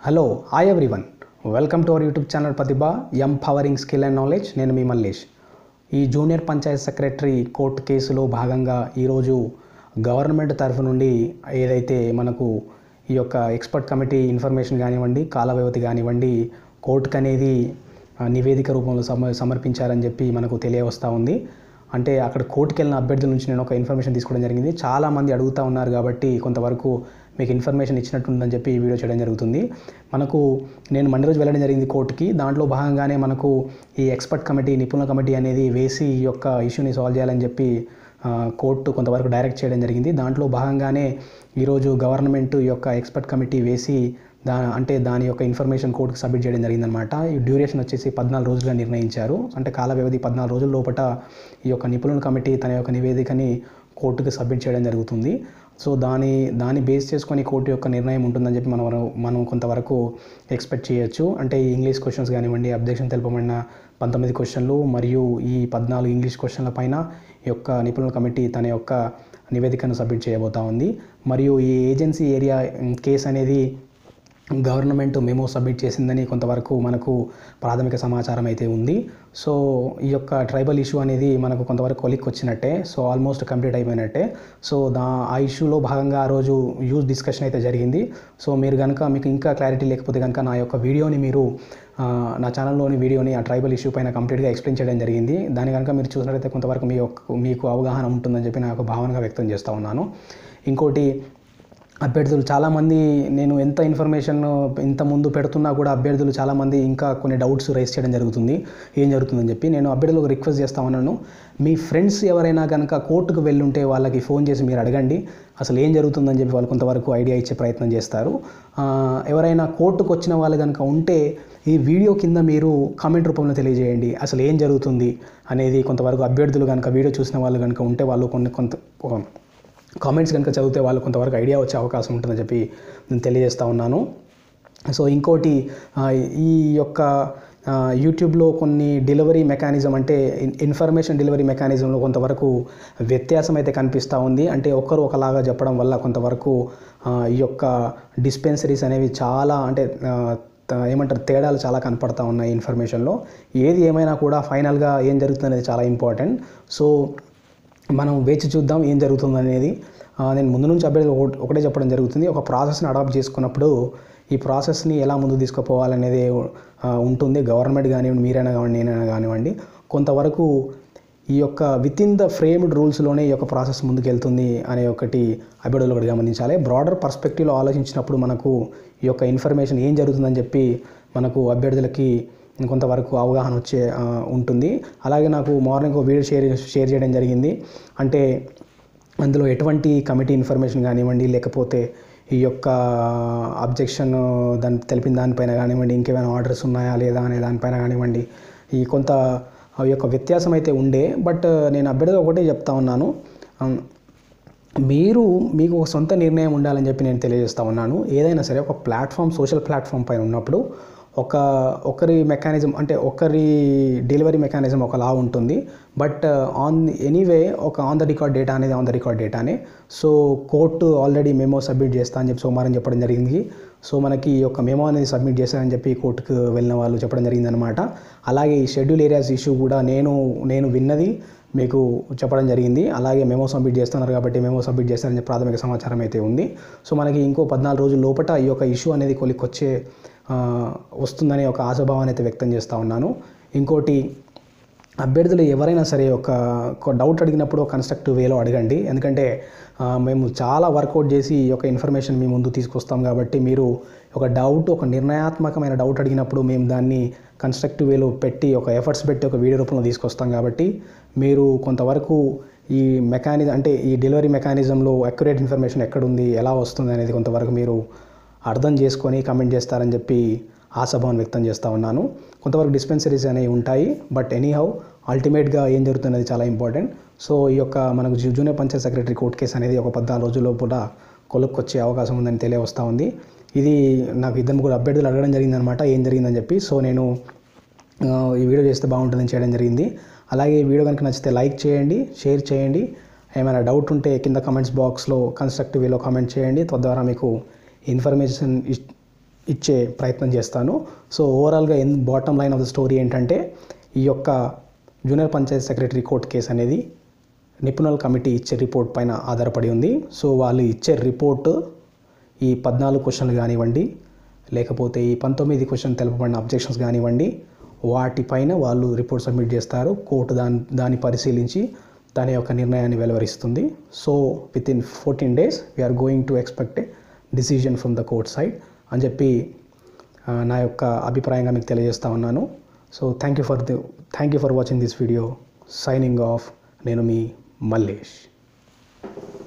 hello hi everyone welcome to our YouTube channel Pratibha empowering skill and knowledge నేను మీ మల్లేష్ ఈ junior panchayat secretary court కేసులో భాగంగా ఈరోజు గవర్నమెంట్ తరఫు నుండి ఏదైతే మనకు ఈ యొక్క ఎక్స్పర్ట్ కమిటీ ఇన్ఫర్మేషన్ కానివ్వండి కాల వ్యవధి కానివ్వండి కోర్టుకు అనేది ఆ, నివేదిక రూపంలో సమ సమర్పించారని చెప్పి మనకు తెలియవస్తూ ఉంది అంటే అక్కడ కోర్టుకు వెళ్ళిన అభ్యర్థుల నుంచి నేను ఒక ఇన్ఫర్మేషన్ తీసుకోవడం జరిగింది చాలామంది అడుగుతూ ఉన్నారు కాబట్టి కొంతవరకు మీకు ఇన్ఫర్మేషన్ ఇచ్చినట్టుందని చెప్పి ఈ వీడియో చేయడం జరుగుతుంది మనకు నేను మండే రోజు వెళ్ళడం జరిగింది కోర్టుకి దాంట్లో భాగంగానే మనకు ఈ ఎక్స్పర్ట్ కమిటీ నిపుణుల కమిటీ అనేది వేసి ఈ యొక్క ఇష్యూని సాల్వ్ చేయాలని చెప్పి ఆ, కోర్టు కొంతవరకు డైరెక్ట్ చేయడం జరిగింది దాంట్లో భాగంగానే ఈరోజు గవర్నమెంట్ ఈ యొక్క ఎక్స్పర్ట్ కమిటీ వేసి దా అంటే దాని యొక్క ఇన్ఫర్మేషన్ కోర్టుకు సబ్మిట్ చేయడం జరిగిందనమాట ఈ డ్యూరేషన్ వచ్చేసి పద్నాలుగు రోజులుగా నిర్ణయించారు అంటే కాల వ్యవధి పద్నాలుగు రోజుల లోపల ఈ యొక్క నిపుణుల కమిటీ తన యొక్క నివేదికని కోర్టుకు సబ్మిట్ చేయడం జరుగుతుంది సో దాని దాన్ని బేస్ చేసుకొని కోర్టు యొక్క నిర్ణయం ఉంటుందని చెప్పి మనం మనం కొంతవరకు ఎక్స్పెక్ట్ చేయొచ్చు అంటే ఈ ఇంగ్లీష్ క్వశ్చన్స్ కానివ్వండి అబ్జెక్షన్ తెలుపబడిన పంతొమ్మిది క్వశ్చన్లు మరియు ఈ పద్నాలుగు ఇంగ్లీష్ క్వశ్చన్ల పైన ఈ యొక్క నిపుణుల కమిటీ తన యొక్క నివేదికను సబ్మిట్ చేయబోతా ఉంది మరియు ఈ ఏజెన్సీ ఏరియా కేసు అనేది గవర్నమెంట్ మెమో సబ్మిట్ చేసిందని కొంతవరకు మనకు ప్రాథమిక సమాచారం అయితే ఉంది సో ఈ యొక్క ట్రైబల్ ఇష్యూ అనేది మనకు కొంతవరకు కొలిక్ వచ్చినట్టే సో ఆల్మోస్ట్ కంప్లీట్ అయిపోయినట్టే సో దా ఆ ఇష్యూలో భాగంగా ఆ రోజు యూజ్ డిస్కషన్ అయితే జరిగింది సో మీరు కనుక మీకు ఇంకా క్లారిటీ లేకపోతే కనుక నా యొక్క వీడియోని మీరు ఆ, నా ఛానల్లోని వీడియోని ఆ ట్రైబల్ ఇష్యూ పైన కంప్లీట్గా ఎక్స్ప్లెయిన్ చేయడం జరిగింది దాని కనుక మీరు చూసినట్లయితే కొంతవరకు మీ యొక్క మీకు అవగాహన ఉంటుందని చెప్పి నాకు భావనగా వ్యక్తం చేస్తూ ఉన్నాను ఇంకోటి అభ్యర్థులు చాలామంది నేను ఎంత ఇన్ఫర్మేషన్ ఇంత ముందు పెడుతున్నా కూడా అభ్యర్థులు చాలామంది ఇంకా కొన్ని డౌట్స్ రైస్ చేయడం జరుగుతుంది ఏం జరుగుతుందని చెప్పి నేను అభ్యర్థులకు రిక్వెస్ట్ చేస్తా ఉన్నాను మీ ఫ్రెండ్స్ ఎవరైనా కనుక కోర్టుకు వెళ్ళుంటే వాళ్ళకి ఫోన్ చేసి మీరు అడగండి అసలు ఏం జరుగుతుందని చెప్పి వాళ్ళు కొంతవరకు ఐడియా ఇచ్చే ప్రయత్నం చేస్తారు ఆ, ఎవరైనా కోర్టుకు వచ్చిన వాళ్ళు కనుక ఉంటే ఈ వీడియో కింద మీరు కామెంట్ రూపంలో తెలియజేయండి అసలు ఏం జరుగుతుంది అనేది కొంతవరకు అభ్యర్థులు కనుక వీడియో చూసిన వాళ్ళు కనుక ఉంటే వాళ్ళు కొన్ని కొంత ఒక కామెంట్స్ కనుక చదివితే వాళ్ళు కొంతవరకు ఐడియా వచ్చే అవకాశం ఉంటుందని చెప్పి నేను తెలియజేస్తా ఉన్నాను సో ఇంకోటి ఆ, ఈ యొక్క ఆ, యూట్యూబ్లో కొన్ని డెలివరీ మెకానిజం అంటే ఇన్- ఇన్ఫర్మేషన్ డెలివరీ మెకానిజంలో కొంతవరకు వ్యత్యాసం అయితే కనిపిస్తూ ఉంది అంటే ఒకరు ఒకలాగా చెప్పడం వల్ల కొంతవరకు ఆ, ఈ యొక్క డిస్పెన్సరీస్ అనేవి చాలా అంటే ఆ, త- ఏమంటారు తేడాలు చాలా కనపడతా ఉన్నాయి ఇన్ఫర్మేషన్లో ఏది ఏమైనా కూడా ఫైనల్గా ఏం జరుగుతుంది అనేది చాలా ఇంపార్టెంట్ సో మనం వేచి చూద్దాం ఏం జరుగుతుంది అనేది ఆ, నేను ముందు నుంచి అభ్యర్థులు ఒకటి- ఒకటే చెప్పడం జరుగుతుంది ఒక ప్రాసెస్ని అడాప్ట్ చేసుకున్నప్పుడు ఈ ప్రాసెస్ని ఎలా ముందు తీసుకుపోవాలనేది ఆ, ఉంటుంది గవర్నమెంట్ కానివ్వండి మీరైనా కానివ్వండి నేనైనా కానివ్వండి కొంతవరకు ఈ యొక్క విత్ ఇన్ ద ఫ్రేమ్డ్ రూల్స్లోనే ఈ యొక్క ప్రాసెస్ ముందుకెళ్తుంది అనే ఒకటి అభ్యర్థులు ఒకటి గమనించాలి బ్రాడర్ పర్స్పెక్టివ్లో ఆలోచించినప్పుడు మనకు ఈ యొక్క ఇన్ఫర్మేషన్ ఏం జరుగుతుందని చెప్పి మనకు అభ్యర్థులకి కొంతవరకు అవగాహన వచ్చే ఆ, ఉంటుంది అలాగే నాకు మార్నింగ్ ఒక వీడియో షేర్ షేర్ చేయడం జరిగింది అంటే అందులో ఎటువంటి కమిటీ ఇన్ఫర్మేషన్ కానివ్వండి లేకపోతే ఈ యొక్క అబ్జెక్షన్ దాని తెలిపిన దానిపైన కానివ్వండి ఇంకేమైనా ఆర్డర్స్ ఉన్నాయా లేదా అనే దానిపైన కానివ్వండి ఈ కొంత ఆ యొక్క వ్యత్యాసం అయితే ఉండే బట్ నేను అభ్యర్థి ఒకటే చెప్తా ఉన్నాను ఆ, మీరు మీకు ఒక సొంత నిర్ణయం ఉండాలని చెప్పి నేను తెలియజేస్తా ఉన్నాను ఏదైనా సరే ఒక ప్లాట్ఫామ్ సోషల్ ప్లాట్ఫామ్ పైన ఉన్నప్పుడు ఒక ఒకరి మెకానిజం అంటే ఒకరి డెలివరీ మెకానిజం ఒకలా ఉంటుంది బట్ ఆన్ ఎనీవే ఒక ఆన్ ద రికార్డ్ డేటా అనేది ఆన్ ద రికార్డ్ డేటానే so court already memo submit చేస్తా అని చెప్పి సోమవారం చెప్పడం జరిగింది సో మనకి ఈ యొక్క మెమో అనేది సబ్మిట్ చేశారని చెప్పి కోర్టుకు వెళ్ళిన వాళ్ళు చెప్పడం జరిగిందనమాట అలాగే ఈ షెడ్యూల్ ఏరియాస్ ఇష్యూ కూడా నేను నేను విన్నది మీకు చెప్పడం జరిగింది అలాగే మెమో సబ్మిట్ చేస్తున్నారు కాబట్టి మెమో సబ్మిట్ చేస్తారని చెప్పి ప్రాథమిక సమాచారం అయితే ఉంది సో మనకి ఇంకో పద్నాలుగు రోజుల లోపల ఈ యొక్క ఇష్యూ అనేది కొలిక్కొచ్చే ఆ, వస్తుందనే ఒక ఆశాభావాన్ని అయితే వ్యక్తం చేస్తూ ఉన్నాను ఇంకోటి అభ్యర్థులు ఎవరైనా సరే ఒక ఒక డౌట్ అడిగినప్పుడు కన్స్ట్రక్టివ్ వేలో అడగండి ఎందుకంటే ఆ, మేము చాలా వర్కౌట్ చేసి ఈ యొక్క ఇన్ఫర్మేషన్ మీ ముందు తీసుకొస్తాం కాబట్టి మీరు ఒక డౌట్ ఒక నిర్ణయాత్మకమైన డౌట్ అడిగినప్పుడు మేము దాన్ని కన్స్ట్రక్టివ్ వేలో పెట్టి ఒక ఎఫర్ట్స్ పెట్టి ఒక వీడియో రూపంలో తీసుకొస్తాం కాబట్టి మీరు కొంతవరకు ఈ మెకానిజం అంటే ఈ డెలివరీ మెకానిజంలో అక్యురేట్ ఇన్ఫర్మేషన్ ఎక్కడుంది ఎలా వస్తుంది అనేది కొంతవరకు మీరు అర్థం చేసుకొని కమెంట్ చేస్తారని చెప్పి ఆశాభావం వ్యక్తం చేస్తూ ఉన్నాను కొంతవరకు డిస్పెన్సరీస్ అనేవి ఉంటాయి బట్ ఎనీహౌ అల్టిమేట్గా ఏం జరుగుతున్నది చాలా ఇంపార్టెంట్ సో ఈ యొక్క మనకు జూ- junior panchayat secretary court case అనేది ఒక పద్నాలుగు రోజుల లోపల కొలుక్కొచ్చే అవకాశం ఉందని తెలియవస్తూ ఉంది ఇది నాకు ఇద్దరు ముగ్గురు అభ్యర్థులు అడగడం జరిగిందనమాట ఏం జరిగిందని చెప్పి సో నేను ఆ, ఈ వీడియో చేస్తే బాగుంటుందని చేయడం జరిగింది అలాగే ఈ వీడియో కనుక నచ్చితే లైక్ చేయండి షేర్ చేయండి ఏమైనా డౌట్ ఉంటే కింద కామెంట్స్ బాక్స్లో కన్స్ట్రక్టివ్ వేలో కామెంట్ చేయండి తద్వారా మీకు ఇన్ఫర్మేషన్ ఇస్- ఇచ్చే ప్రయత్నం చేస్తాను సో ఓవరాల్గా in bottom line of the story ఏంటంటే ఈ యొక్క junior panchayat secretary court case అనేది నిపుణుల కమిటీ ఇచ్చే రిపోర్ట్ పైన ఆధారపడి ఉంది సో వాళ్ళు ఇచ్చే రిపోర్ట్ ఈ పద్నాలుగు క్వశ్చన్లు కానివ్వండి లేకపోతే ఈ పంతొమ్మిది క్వశ్చన్ తెలుపబడిన అబ్జెక్షన్స్ కానివ్వండి వాటిపైన వాళ్ళు రిపోర్ట్ సబ్మిట్ చేస్తారు కోర్టు దాని దాన్ని పరిశీలించి దాని యొక్క నిర్ణయాన్ని వెలువరిస్తుంది so within fourteen days we're going to expect a decision from the court side అని చెప్పి ఆ, నా యొక్క అభిప్రాయంగా మీకు తెలియజేస్తా ఉన్నాను so thank you for the thank you for watching this video signing off నేను మీ మల్లేష్